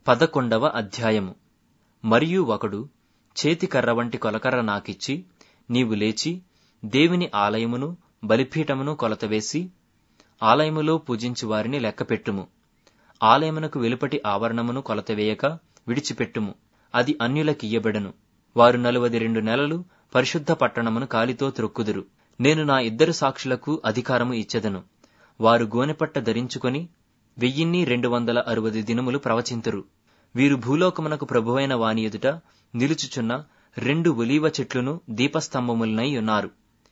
పదకొండవ అధ్యాయము మరియు ఒకడు చేతికర్ర వంటి కొలకర్ర నాకిచ్చి నీవు లేచి దేవుని ఆలయమును బలిపీఠమును కొలతవేసి ఆలయములో పూజించు వారిని లెక్కపెట్టుము ఆలయమునకు వెలుపటి ఆవరణమును కొలతవేయక విడిచిపెట్టుము అది అన్యులకియ్యబెడను వారు నలువది రెండు నెలలు పరిశుద్ధ పట్టణమును కాలితో త్రొక్కుదురు నేను నా ఇద్దరు సాక్షులకు అధికారము ఇచ్చెదను వారు గోనెపట్ట ధరించుకొని వెయ్యిన్ని రెండు వందల అరవది దినములు ప్రవచింతురు వీరు భూలోకమునకు ప్రభువైన వాని ఎదుట నిలుచుచున్న రెండు ఒలీవ చెట్లును దీపస్తంభములనై ఉన్నారు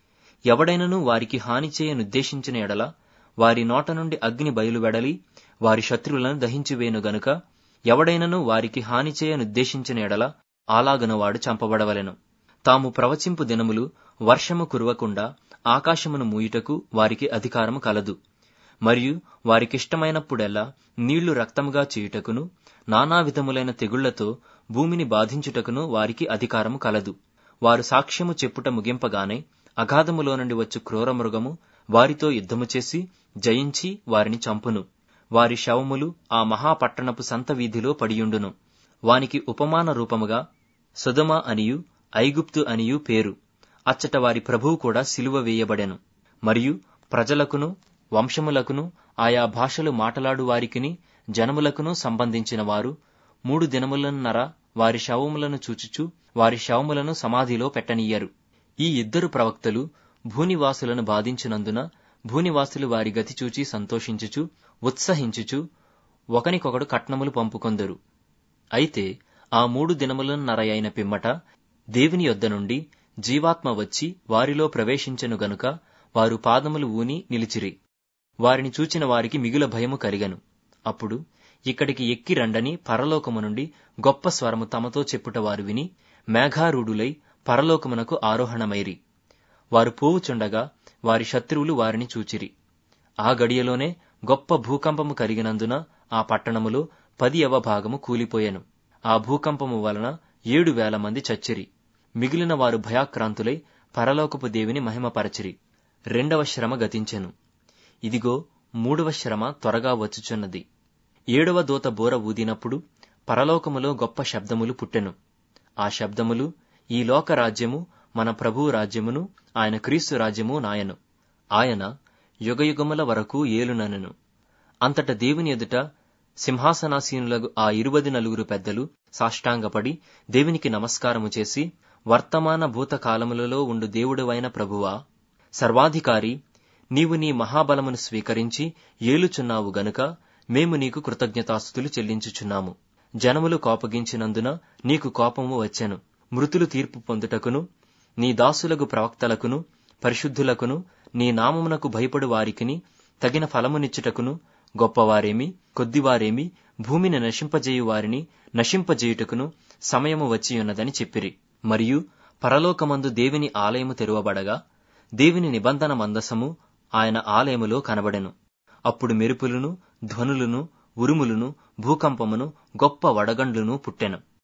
ఎవడైనను వారికి హాని చేయనుద్దేశించిన ఎడల వారి నోట నుండి అగ్ని బయలువెడలి వారి శత్రువులను దహించివేను గనుక ఎవడైనను వారికి హాని చేయనుద్దేశించిన ఎడల అలాగను వాడు చంపబడవలెను తాము ప్రవచింపు దినములు వర్షము కురవకుండా ఆకాశమును మూయుటకు వారికి అధికారము కలదు మరియు వారికిష్టమైనప్పుడెల్లా నీళ్లు రక్తముగా చేయుటకును నానా విధములైన తెగుళ్లతో భూమిని బాధించుటకును వారికి అధికారము కలదు వారు సాక్ష్యము చెప్పుట ముగింపగానే అగాధములో నుండి వచ్చు క్రూరమృగము వారితో యుద్ధము చేసి జయించి వారిని చంపును వారి శవములు ఆ మహాపట్టణపు సంత వీధిలో పడియుండును వానికి ఉపమాన రూపముగా సుధమ అనియు ఐగుప్తు అనియు పేరు అచ్చట వారి ప్రభువు కూడా సిలువ వేయబడెను మరియు ప్రజలకును వంశములకును ఆయా భాషలు మాటలాడు వారికిని జనములకును సంబంధించిన వారు మూడు దినములన్నర వారి శవములను చూచుచు వారి శవములను సమాధిలో పెట్టనీయరు ఈ ఇద్దరు ప్రవక్తలు భూనివాసులను బాధించినందున భూనివాసులు వారి గతి చూచి సంతోషించుచు ఉత్సహించుచు ఒకనికొకడు కట్నములు పంపుకొందరు అయితే ఆ మూడు దినములన్నర అయిన పిమ్మట దేవుని యొద్ద నుండి జీవాత్మ వచ్చి వారిలో ప్రవేశించెను గనుక వారు పాదములు ఊని నిలిచిరి వారిని చూచిన వారికి మిగుల భయము కలిగను అప్పుడు ఇక్కడికి ఎక్కి రండని పరలోకము నుండి గొప్ప స్వరము తమతో చెప్పుట వారు విని మేఘారూఢులై పరలోకమునకు ఆరోహణమైరి వారు పోవుచుండగా వారి శత్రువులు వారిని చూచిరి ఆ గడియలోనే గొప్ప భూకంపము కలిగినందున ఆ పట్టణములో పది భాగము కూలిపోయెను ఆ భూకంపము వలన ఏడు వేల మంది చచ్చిరి మిగిలిన వారు భయాక్రాంతులై పరలోకపు దేవిని మహిమపరచిరి రెండవ శ్రమ గతించెను ఇదిగో మూడవ శ్రమ త్వరగా వచ్చుచున్నది ఏడవ దూత బోర ఊదినప్పుడు పరలోకములో గొప్ప శబ్దములు పుట్టెను ఆ శబ్దములు ఈ లోక రాజ్యము మన ప్రభువు రాజ్యమును ఆయన క్రీస్తు రాజ్యము నాయను ఆయన యుగయుగముల వరకు ఏలుననెను అంతట దేవుని ఎదుట సింహాసనాసీనులకు ఆ ఇరువది నలుగురు పెద్దలు సాష్టాంగపడి దేవునికి నమస్కారము చేసి వర్తమాన భూతకాలములలో ఉండు దేవుడువైన ప్రభువా సర్వాధికారి నీవు నీ మహాబలమును స్వీకరించి ఏలుచున్నావు గనుక మేము నీకు కృతజ్ఞతాస్థుతులు చెల్లించుచున్నాము జనములు కోపగించినందున నీకు కోపము వచ్చెను మృతులు తీర్పు పొందుటకును నీ దాసులకు ప్రవక్తలకును పరిశుద్ధులకును నీ నామమునకు భయపడు వారికిని తగిన ఫలమునిచ్చుటకును గొప్పవారేమి కొద్దివారేమి భూమిని నశింపజేయు వారిని నశింపజేయుటకును సమయము వచ్చియున్నదని చెప్పిరి మరియు పరలోకమందు దేవుని ఆలయము తెరువబడగా దేవుని నిబంధన మందసము ఆయన ఆలయములో కనబడెను అప్పుడు మెరుపులను ధ్వనులను ఉరుములను భూకంపమును గొప్ప వడగండ్లును పుట్టెను